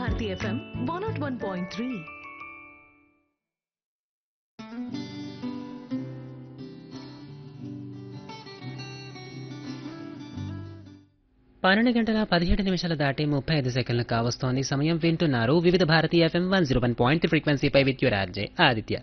Bharati FM one nought one point three పన్నెండు గంటల పదిహేడు నిమిషాలు దాటి ముప్పై ఐదు సెకండ్లు కావస్తోంది సమయం వింటున్నారు Vividh Bharati FM one zero one point ఫ్రీక్వెన్సీపై with your RJ Aditya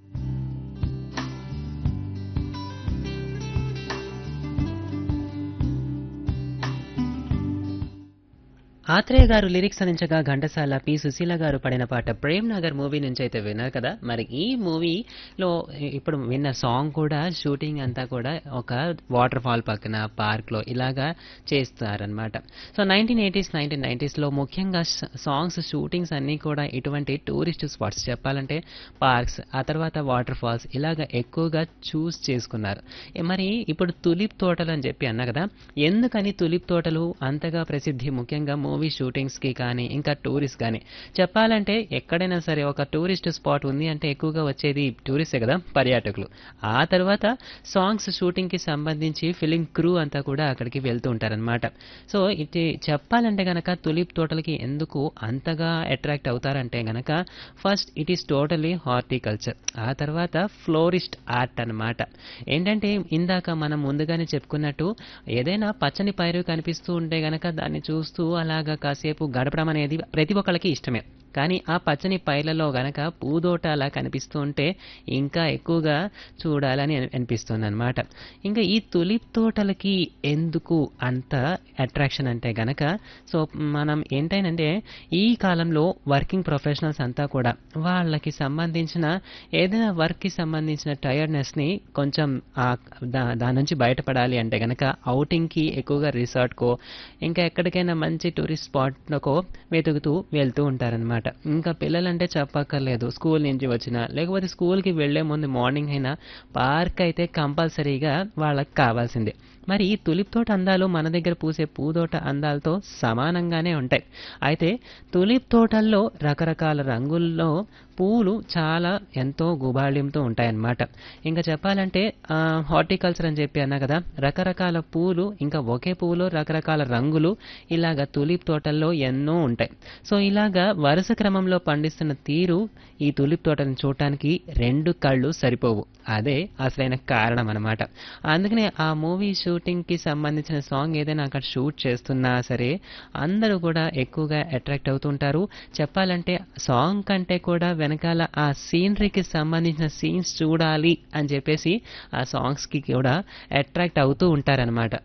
Atreya garu lyrics అందించగా ఘంటసాల పి సుశీల గారు పడిన పాట ప్రేమ్ నగర్ మూవీ నుంచి అయితే విన్నారు కదా మరి ఈ మూవీలో ఇప్పుడు విన్న సాంగ్ కూడా షూటింగ్ అంతా కూడా ఒక వాటర్ ఫాల్ పక్కన పార్క్లో ఇలాగా చేస్తారనమాట సో నైన్టీన్ ఎయిటీస్ నైన్టీన్ నైంటీస్లో ముఖ్యంగా సాంగ్స్ షూటింగ్స్ అన్నీ కూడా ఇటువంటి టూరిస్ట్ స్పాట్స్ చెప్పాలంటే పార్క్స్ ఆ తర్వాత వాటర్ ఫాల్స్ ఇలాగ ఎక్కువగా చూస్ చేసుకున్నారు ఏ మరి ఇప్పుడు తులిప్ తోటలు అని చెప్పి అన్నా కదా ఎందుకని తులిప్ తోటలు అంతగా ప్రసిద్ధి ముఖ్యంగా మూవీ షూటింగ్స్కి కానీ ఇంకా టూరిస్ట్ కానీ చెప్పాలంటే ఎక్కడైనా సరే ఒక టూరిస్ట్ స్పాట్ ఉంది అంటే ఎక్కువగా వచ్చేది టూరిస్టే కదా పర్యాటకులు ఆ తర్వాత సాంగ్స్ షూటింగ్కి సంబంధించి ఫిలిం క్రూ అంతా కూడా అక్కడికి వెళ్తూ ఉంటారనమాట సో ఇది చెప్పాలంటే గనక తులిప్ తోటలకి ఎందుకు అంతగా అట్రాక్ట్ అవుతారంటే గనక first it is totally horticulture ఆ తర్వాత ఫ్లోరిస్ట్ ఆర్ట్ అన్నమాట ఏంటంటే ఇందాక మనం ముందుగానే చెప్పుకున్నట్టు ఏదైనా పచ్చని పైరు కనిపిస్తూ ఉంటే గనక దాన్ని చూస్తూ అలాగా కాసేపు గడపడం అనేది ప్రతి ఒక్కళ్ళకి ఇష్టమే కానీ ఆ పచ్చని పైర్లలో గనక పూదోట అలా కనిపిస్తూ ఉంటే ఇంకా ఎక్కువగా చూడాలని అని- అనిపిస్తుంది అనమాట ఇంకా ఈ తులిప్ తోటలకి ఎందుకు అంత అట్రాక్షన్ అంటే గనక సో మనం ఏంటంటే ఈ కాలంలో వర్కింగ్ ప్రొఫెషనల్స్ అంతా కూడా వాళ్ళకి సంబంధించిన ఏదైనా వర్క్కి సంబంధించిన టైర్డ్నెస్ని కొంచెం ఆ దా దాని నుంచి బయటపడాలి అంటే గనక అవుటింగ్కి ఎక్కువగా రిసార్ట్కో ఇంకా ఎక్కడికైనా మంచి టూరిస్ట్ స్పాట్లకో వెతుకుతూ వెళ్తూ ఉంటారనమాట ఇంకా పిల్లలంటే చెప్పక్కర్లేదు స్కూల్ నుంచి వచ్చినా లేకపోతే స్కూల్కి వెళ్లే ముందు మార్నింగ్ అయినా పార్క్ అయితే కంపల్సరీగా వాళ్ళకి కావాల్సిందే మరి ఈ తులిప్ తోట అందాలు మన దగ్గర పూసే పూదోట అందాలతో సమానంగానే ఉంటాయి అయితే తులిప్ తోటల్లో రకరకాల రంగుల్లో పూలు చాలా ఎంతో గుబాళ్యంతో ఉంటాయన్నమాట ఇంకా చెప్పాలంటే హార్టికల్చర్ అని చెప్పి అన్నా కదా రకరకాల పూలు ఇంకా ఒకే పువ్వులో రకరకాల రంగులు ఇలాగ తులిప్ తోటల్లో ఎన్నో ఉంటాయి సో ఇలాగా వరుస క్రమంలో పండిస్తున్న తీరు ఈ తులిప్ తోటని చూడటానికి రెండు కళ్ళు సరిపోవు అదే అసలైన కారణం అనమాట అందుకనే ఆ మూవీ షూటింగ్కి సంబంధించిన సాంగ్ ఏదైనా అక్కడ షూట్ చేస్తున్నా సరే అందరూ కూడా ఎక్కువగా అట్రాక్ట్ అవుతుంటారు చెప్పాలంటే సాంగ్ కంటే కూడా వెనకాల ఆ సీనరీకి సంబంధించిన సీన్స్ చూడాలి అని చెప్పేసి ఆ సాంగ్స్కి కూడా అట్రాక్ట్ అవుతూ ఉంటారనమాట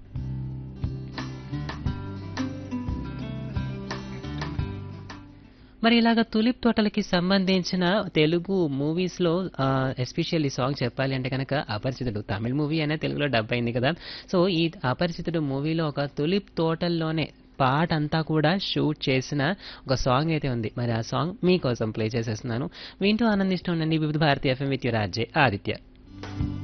మరి ఇలాగ తులిప్ తోటలకి సంబంధించిన తెలుగు మూవీస్లో ఎస్పెషల్లీ సాంగ్ చెప్పాలి అంటే కనుక అపరిచితుడు తమిళ మూవీ అయినా తెలుగులో డబ్ అయింది కదా సో ఈ అపరిచితుడు మూవీలో ఒక తులిప్ తోటల్లోనే పాట అంతా కూడా షూట్ చేసిన ఒక సాంగ్ అయితే ఉంది మరి ఆ సాంగ్ మీకోసం ప్లే చేసేస్తున్నాను వింటూ ఆనందిస్తూ ఉండండి Vividh Bharati FM with RJ Aditya